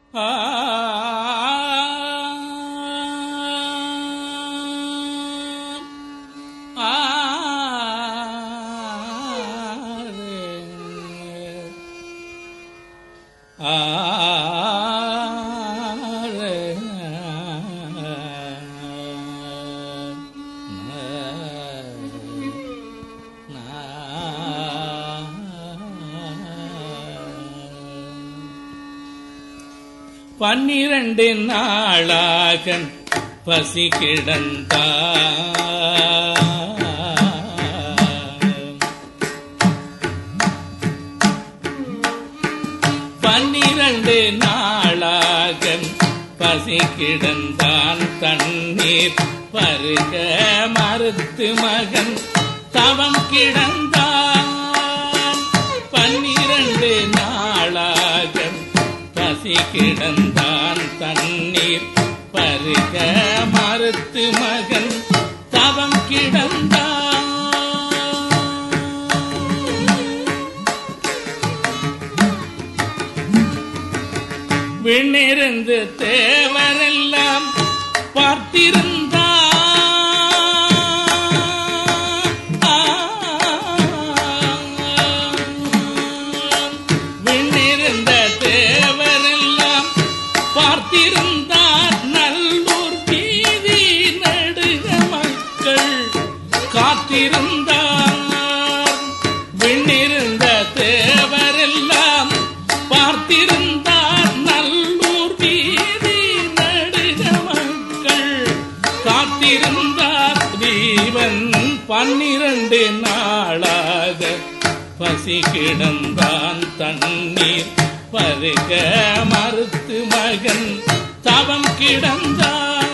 பன்னிரண்டு நாளாக பசி கிடந்தா பன்னிரண்டு நாளாக பசி கிடந்தான் தண்ணீர் பருக மறுத்து மகன் தவம் கிடந்தான் பன்னிரண்டு நாளாக பசி கிடந்தான் தண்ணீர் பருக மறுத்து மகன் தவம் கிடந்தான் விண்ணிருந்து தேவரெல்லாம் பார்த்திருந்தா விண்ணிருந்த தேவரெல்லாம் பார்த்திருந்தார் நல்லூர் வீதி நடுக மக்கள் காத்திருந்தார் விண்ணிருந்த தேவரெல்லாம் பார்த்திருந்தார் நல்லூர் வீதி நடுக மக்கள் காத்திருந்தார் தீவன் பன்னிரண்டு நாளாக பசி கிடந்தான் தண்ணீர் பருக மறுத்து மகன் தவம் கிடந்தான்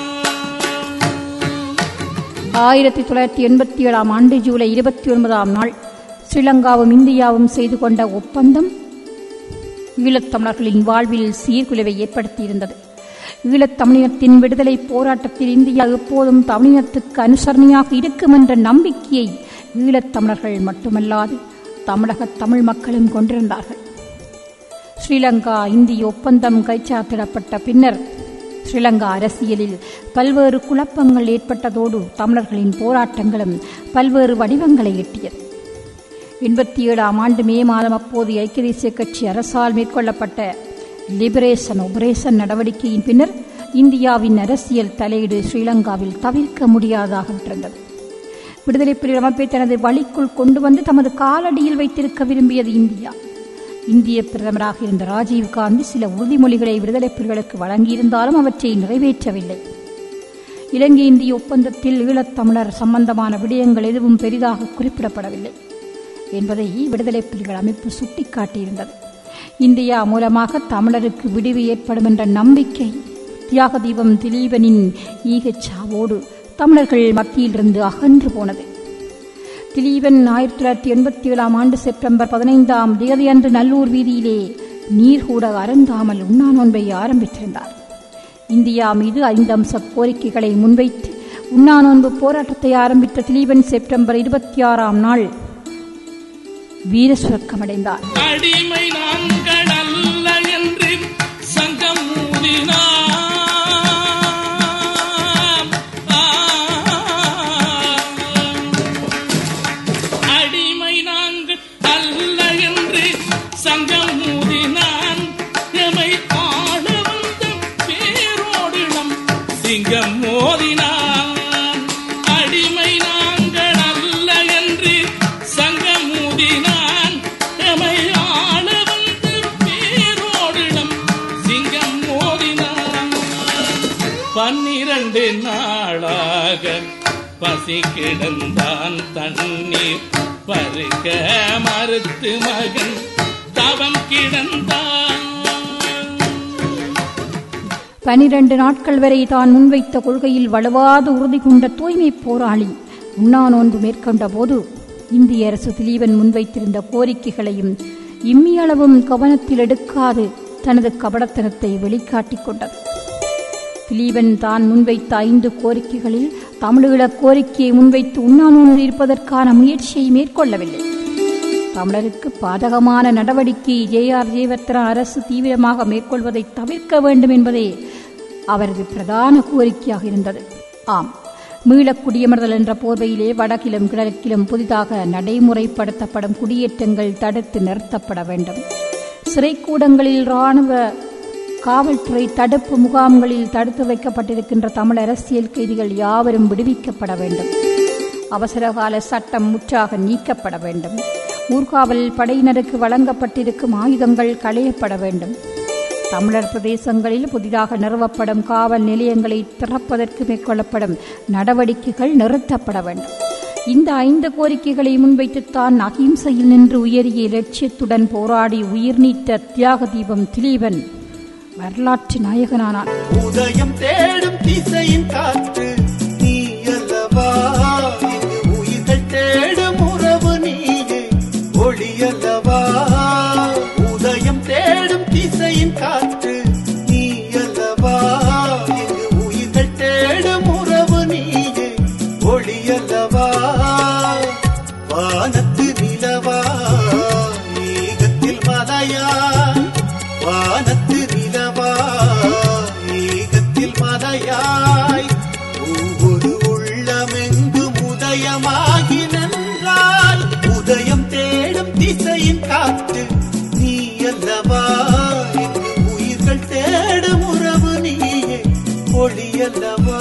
ஆயிரத்தி தொள்ளாயிரத்தி எண்பத்தி ஏழாம் ஆண்டு ஜூலை இருபத்தி ஒன்பதாம் நாள் ஸ்ரீலங்காவும் இந்தியாவும் செய்து கொண்ட ஒப்பந்தம் ஈழத்தமிழர்களின் வாழ்வில் சீர்குலைவை ஏற்படுத்தியிருந்தது ஈழத்தமிழினத்தின் விடுதலை போராட்டத்தில் இந்தியா எப்போதும் தமிழினத்துக்கு அனுசரணையாக இருக்கும் என்ற நம்பிக்கையை ஈழத்தமிழர்கள் மட்டுமல்லாது தமிழக தமிழ் மக்களும் கொண்டிருந்தார்கள் ஸ்ரீலங்கா இந்திய ஒப்பந்தம் கைச்சாத்திடப்பட்ட பின்னர் ஸ்ரீலங்கா அரசியலில் பல்வேறு குழப்பங்கள் ஏற்பட்டதோடு தமிழர்களின் போராட்டங்களும் பல்வேறு வடிவங்களை எட்டியது எண்பத்தி ஏழாம் ஆண்டு மே மாதம் அப்போது ஐக்கிய தேசிய கட்சி அரசால் மேற்கொள்ளப்பட்ட லிபரேஷன் ஆபரேஷன் நடவடிக்கையின் பின்னர் இந்தியாவின் அரசியல் தலையீடு ஸ்ரீலங்காவில் தவிர்க்க முடியாததாக விட்டிருந்தது விடுதலை புலிகள் அமைப்பை தனது வழிக்குள் கொண்டு வந்து தமது காலடியில் வைத்திருக்க விரும்பியது இந்தியா இந்திய பிரதமராக இருந்த ராஜீவ் காந்தி சில உறுதிமொழிகளை விடுதலை புலிகளுக்கு வழங்கியிருந்தாலும் அவற்றை நிறைவேற்றவில்லை இலங்கை இந்திய ஒப்பந்தத்தில் ஈழத்தமிழர் சம்பந்தமான விடயங்கள் எதுவும் பெரிதாக குறிப்பிடப்படவில்லை என்பதை விடுதலை புலிகள் அமைப்பு சுட்டிக்காட்டியிருந்தது இந்தியா மூலமாக தமிழருக்கு விடிவு ஏற்படும் என்ற நம்பிக்கை தியாக தீபம் திலீபனின் ஈகச்சாவோடு தமிழர்கள் மத்தியிலிருந்து அகன்று போனது திலீபன் ஆயிரத்தி தொள்ளாயிரத்தி எண்பத்தி ஏழாம் ஆண்டு செப்டம்பர் பதினைந்தாம் தேதியன்று நல்லூர் வீதியிலே நீர் கூட அருந்தாமல் உண்ணா நோன்பை ஆரம்பித்திருந்தார் இந்தியா மீது ஐந்து அம்ச கோரிக்கைகளை முன்வைத்து உண்ணா நோன்பு போராட்டத்தை ஆரம்பித்த திலீபன் செப்டம்பர் இருபத்தி ஆறாம் நாள் வீர சுரக்கமடைந்தார் அடிமை நாங்கள் அல்ல என்று சங்கம் ஊதினார் ஆ. அடிமை நாங்கள் அல்ல என்று சங்கம் ஊதினான் எமை ஆள வந்த பேரோடிடம் சிங்கம் மோதினான் அடிமை நாங்கள் அல்ல என்று சங்கம் ஊதினான் எமை ஆள வந்த பேரோடிடம் சிங்கம் மோதினான் பன்னிரண்டு நாளாக பசி கிடந்தான் தண்ணீர் பருக மறுத்து மகன் தவம் கிடந்தான் பனிரண்டு நாட்கள் வரை தான் முன்வைத்த கொள்கையில் வலுவாத உறுதி கொண்ட தூய்மை போராளி உண்ணா நோன்பு மேற்கொண்ட போது இந்திய அரசு திலீபன் முன்வைத்திருந்த கோரிக்கைகளையும் இம்மியளவும் கவனத்தில் எடுக்காது தனது கபடத்தனத்தை வெளிக்காட்டிக் கொண்டது திலீபன் தான் முன்வைத்த ஐந்து கோரிக்கைகளில் தமிழீழ கோரிக்கையை முன்வைத்து உண்ணா நோன்பு இருப்பதற்கான முயற்சியை மேற்கொள்ளவில்லை தமிழருக்கு பாதகமான நடவடிக்கை ஜே ஆர் ஜெயவர்த்தனா அரசு தீவிரமாக மேற்கொள்வதை தவிர்க்க வேண்டும் என்பதே அவரது பிரதான கோரிக்கையாக இருந்தது ஆம் மீளக் குடியமர்தல் என்ற போர்வையிலே வடக்கிலும் கிழக்கிலும் புதிதாக நடைமுறைப்படுத்தப்படும் குடியேற்றங்கள் தடுத்து நிறுத்தப்பட வேண்டும் சிறைக்கூடங்களில் இராணுவ காவல்துறை தடுப்பு முகாம்களில் தடுத்து வைக்கப்பட்டிருக்கின்ற தமிழ் அரசியல் கைதிகள் யாவரும் விடுவிக்கப்பட வேண்டும் அவசரகால சட்டம் முற்றாக நீக்கப்பட வேண்டும் ஊர்காவல் படையினருக்கு வழங்கப்பட்டிருக்கும் ஆயுதங்கள் களையப்பட வேண்டும் தமிழர் பிரதேசங்களில் புதிதாக நிறுவப்படும் காவல் நிலையங்களை திறப்பதற்கு மேற்கொள்ளப்படும் நடவடிக்கைகள் நிறுத்தப்பட வேண்டும் இந்த ஐந்து கோரிக்கைகளை முன்வைத்துத்தான் அகிம்சையில் நின்று உயரிய இலட்சியத்துடன் போராடி உயிர் நீத்த தியாக தீபம் திலீபன் வரலாற்று நாயகனானான் உதயம் தேடும் திசையின் காற்று நீ அல்லவா இங்கு உயிர்கள் தேடும் உறவு நீயே ஒளி அல்லவா உதயம் தேடும் திசையின் காற்று நீ அல்லவா இங்கு உயிர்கள் தேடும் உறவு நீயே ஒளி அல்லவா வானத்து நிலவா ஏகத்தில் மலையா வானத்து நிலவா ஏகத்தில் மலையாய் ஒவ்வொரு உள்ளமெங்கும் உதயமாகி நின்றாய் உதயம் தேடும் திசையின் காற்று நீ அல்லவா இங்கு உயிர்கள் தேடும் உறவு நீயே ஒளி அல்லவா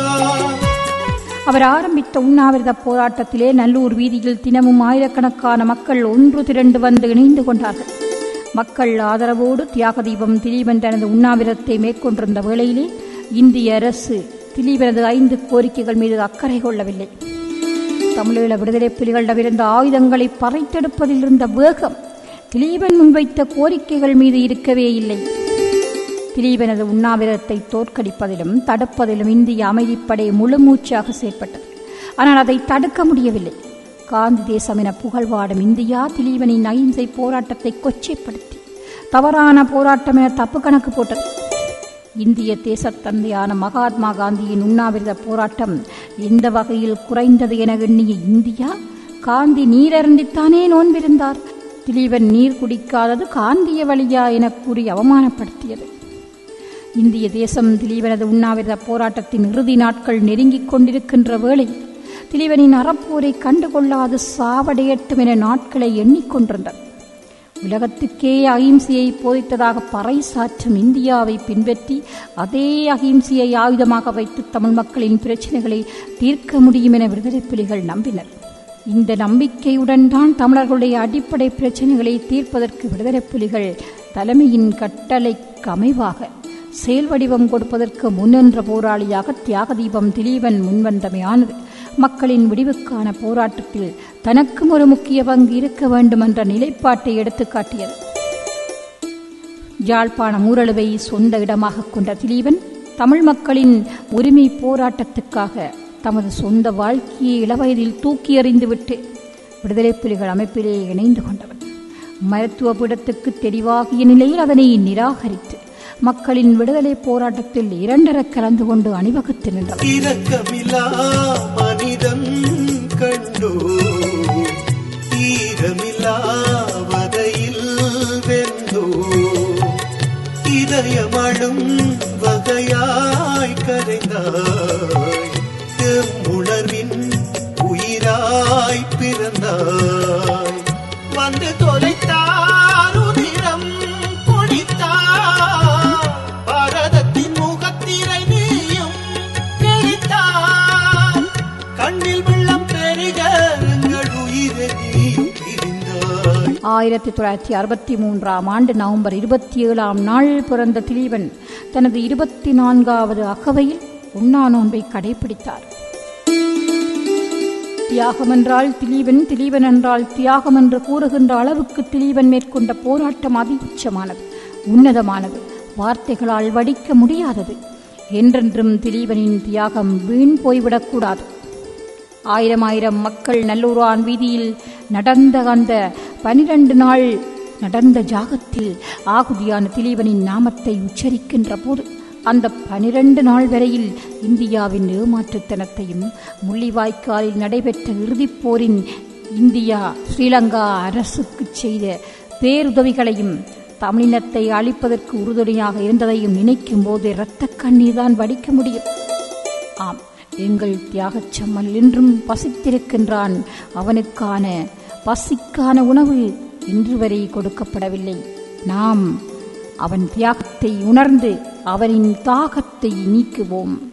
அவர் ஆரம்பித்த உண்ணாவிரத போராட்டத்திலே நல்லூர் வீதியில் தினமும் ஆயிரக்கணக்கான மக்கள் ஒன்று திரண்டு வந்து இணைந்து கொண்டார்கள் மக்கள் ஆதரவோடு தியாக தீபம் திலீபன் தனது உண்ணாவிரதத்தை மேற்கொண்டிருந்த வேளையிலே இந்திய அரசு திலீபனது ஐந்து கோரிக்கைகள் மீது அக்கறை கொள்ளவில்லை தமிழீழ விடுதலை புலிகளிடமிருந்த ஆயுதங்களை பறைத்தெடுப்பதில் இருந்த வேகம் திலீபன் முன்வைத்த கோரிக்கைகள் மீது இருக்கவே இல்லை திலீபனது உண்ணாவிரதத்தை தோற்கடிப்பதிலும் தடுப்பதிலும் இந்திய அமைதிப்படை முழுமூச்சாக செயற்பட்டது ஆனால் அதை தடுக்க முடியவில்லை காந்தி தேசம் என புகழ்வாடும் இந்தியா திலீபனின் அகிம்சை போராட்டத்தை கொச்சைப்படுத்தி தவறான போராட்டம் என தப்பு கணக்கு போட்டது இந்திய தேசத்தந்தையான மகாத்மா காந்தியின் உண்ணாவிரத போராட்டம் எந்த வகையில் குறைந்தது என எண்ணிய இந்தியா காந்தி நீரருந்தித்தானே நோன்பிருந்தார் திலீபன் நீர் குடிக்காதது காந்திய வழியா என கூறி அவமானப்படுத்தியது இந்திய தேசம் திலீபனது உண்ணாவிரத போராட்டத்தின் இறுதி நாட்கள் நெருங்கிக் கொண்டிருக்கின்ற வேளை திலீபனின் அறப்போரை கண்டுகொள்ளாது சாவடையட்டும் என நாட்களை எண்ணிக்கொண்டிருந்தது உலகத்துக்கே அகிம்சையை போதித்ததாக பறைசாற்றும் இந்தியாவை பின்பற்றி அதே அகிம்சையை ஆயுதமாக வைத்து தமிழ் மக்களின் பிரச்சனைகளை தீர்க்க முடியும் என விடுதலை புலிகள் நம்பினர் இந்த நம்பிக்கையுடன் தான் தமிழர்களுடைய அடிப்படை பிரச்சனைகளை தீர்ப்பதற்கு விடுதலை புலிகள் தலைமையின் கட்டளைக்கு அமைவாக செயல் வடிவம் கொடுப்பதற்கு முன்னின்ற போராளியாக தியாகதீபம் திலீபன் முன்வந்தமையானது மக்களின் விடிவுக்கான போராட்டத்தில் தனக்கும் ஒரு முக்கிய பங்கு இருக்க வேண்டும் என்ற நிலைப்பாட்டை எடுத்துக்காட்டியது யாழ்ப்பாண ஊரழுவை சொந்த இடமாக கொண்ட திலீபன் தமிழ் மக்களின் உரிமை போராட்டத்துக்காக தமது சொந்த வாழ்க்கையை இளவயதில் தூக்கி எறிந்துவிட்டு விடுதலை புலிகள் அமைப்பிலே இணைந்து கொண்டவன் மருத்துவ பீடத்துக்கு தெரிவாகிய நிலையில் அதனை நிராகரித்து மக்களின் விடுதலை போராட்டத்தில் இரண்டர கலந்து கொண்டு அணிவகுத்து நின்றவர் இரக்கமில்லா மனிதன் கண்டோ ஈரமில்லாவதையில் வெந்தோ இதயமழும் வகையாய் கரைந்தாய் உணர்வின் உயிராய் பிறந்தாய் வந்து தொலைத்தார் உதிரம் குடித்தார் பாரதத்தின் முகத்திரை நீயும் கிழித்தார் கண்ணில் வெள்ளம் பெருக எங்கள் உயிரை நீ பிரிந்தாய் ஆயிரத்தி தொள்ளாயிரத்தி அறுபத்தி மூன்றாம் ஆண்டு நவம்பர் இருபத்தி ஏழாம் நாள் பிறந்த திலீபன் தனது இருபத்தி நான்காவது அகவையில் உண்ணா நோன்பை கடைபிடித்தார் தியாகம் என்றால் திலீபன் திலீபன் என்றால் தியாகம் என்று கூறுகின்ற அளவுக்கு திலீபன் மேற்கொண்ட போராட்டம் அதிஉச்சமானது உன்னதமானது வார்த்தைகளால் வடிக்க முடியாதது என்றென்றும் திலீபனின் தியாகம் வீண் போய்விடக்கூடாது ஆயிரம் ஆயிரம் மக்கள் நல்லூரான் வீதியில் நடந்த அந்த பனிரண்டு நாள் நடந்த ஜாகத்தில் ஆகுதியான திலீபனின் நாமத்தை உச்சரிக்கின்ற போது அந்த பனிரண்டு நாள் வரையில் இந்தியாவின் ஏமாற்றுத்தனத்தையும் முள்ளிவாய்க்காலில் நடைபெற்ற இறுதிப் போரின் இந்தியா ஸ்ரீலங்கா அரசுக்கு செய்த பேருதவிகளையும் தமிழினத்தை அழிப்பதற்கு உறுதுணையாக இருந்ததையும் நினைக்கும் போது இரத்த கண்ணீர் தான் வடிக்க முடியும் ஆம் எங்கள் தியாகச்சம்மல் இன்றும் பசித்திருக்கின்றான் அவனுக்கான பசிக்கான உணவு இன்று வரை கொடுக்கப்படவில்லை நாம் அவன் தியாகத்தை உணர்ந்து அவனின் தாகத்தை நீக்குவோம்